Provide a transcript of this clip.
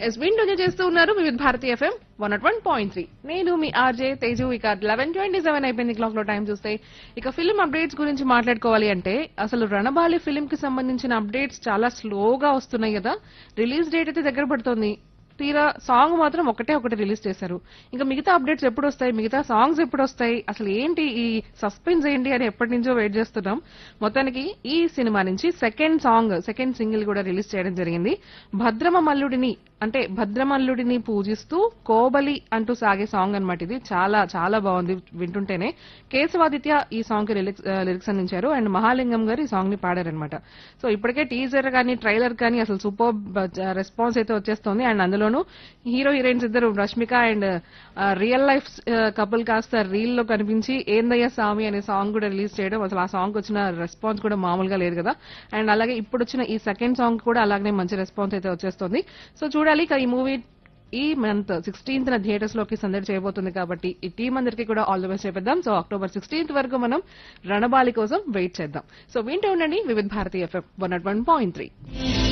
yes వింటూనే చేస్తూ ఉన్నారు Vividh Bharati FM one nought one point three నేను మీ ఆర్జే తేజు ఇక లెవెన్ ట్వంటీ సెవెన్ అయిపోయింది క్లాక్ లో టైం చూస్తే ఇక ఫిల్మ్ అప్డేట్స్ గురించి మాట్లాడుకోవాలి అంటే అసలు రణబాలి ఫిల్మ్ కి సంబంధించిన అప్డేట్స్ చాలా స్లోగా వస్తున్నాయి కదా రిలీజ్ డేట్ అయితే దగ్గర పడుతోంది తీరా సాంగ్ మాత్రం ఒకటే ఒకటి రిలీజ్ చేశారు ఇంకా మిగతా అప్డేట్స్ ఎప్పుడు వస్తాయి మిగతా సాంగ్స్ ఎప్పుడు వస్తాయి అసలు ఏంటి ఈ సస్పెన్స్ ఏంటి అని ఎప్పటి నుంచో వెయిట్ చేస్తున్నాం మొత్తానికి ఈ సినిమా నుంచి సెకండ్ సాంగ్ సెకండ్ సింగిల్ కూడా రిలీజ్ చేయడం జరిగింది భద్రమ మల్లుడిని అంటే భద్రమల్లుడిని పూజిస్తూ కోబలి అంటూ సాగే సాంగ్ అన్నమాట ఇది చాలా చాలా బాగుంది వింటుంటేనే కేశవాదిత్య ఈ సాంగ్ కి లిరిక్స్ లిరిక్స్ అందించారు అండ్ మహాలింగం గారు ఈ సాంగ్ ని పాడారనమాట సో ఇప్పటికే టీజర్ కానీ ట్రైలర్ కానీ అసలు సూపర్ రెస్పాన్స్ అయితే వచ్చేస్తుంది అండ్ అందులోనూ హీరో హీరోయిన్స్ ఇద్దరు Rashmika and real life couple కాస్త రీల్ లో కనిపించి ఏందయ్య స్వామి అనే సాంగ్ కూడా రిలీజ్ చేయడం అసలు ఆ సాంగ్ వచ్చిన రెస్పాన్స్ కూడా మామూలుగా లేదు కదా అండ్ అలాగే ఇప్పుడు వచ్చిన ఈ సెకండ్ సాంగ్ కూడా అలాగే మంచి రెస్పాన్స్ అయితే వచ్చేస్తుంది సో చూడాలి ఇక ఈ మూవీ ఈ మంత్ సిక్స్టీన్త్ న థియేటర్స్ లోకి సందడి చేయబోతుంది కాబట్టి ఈ టీం అందరికీ కూడా ఆల్ ది బెస్ట్ చెప్పేద్దాం సో అక్టోబర్ సిక్స్టీన్త్ వరకు మనం రణబాలి కోసం వెయిట్ చేద్దాం సో వింటూ ఉండండి Vividh Bharati FM one nought one point three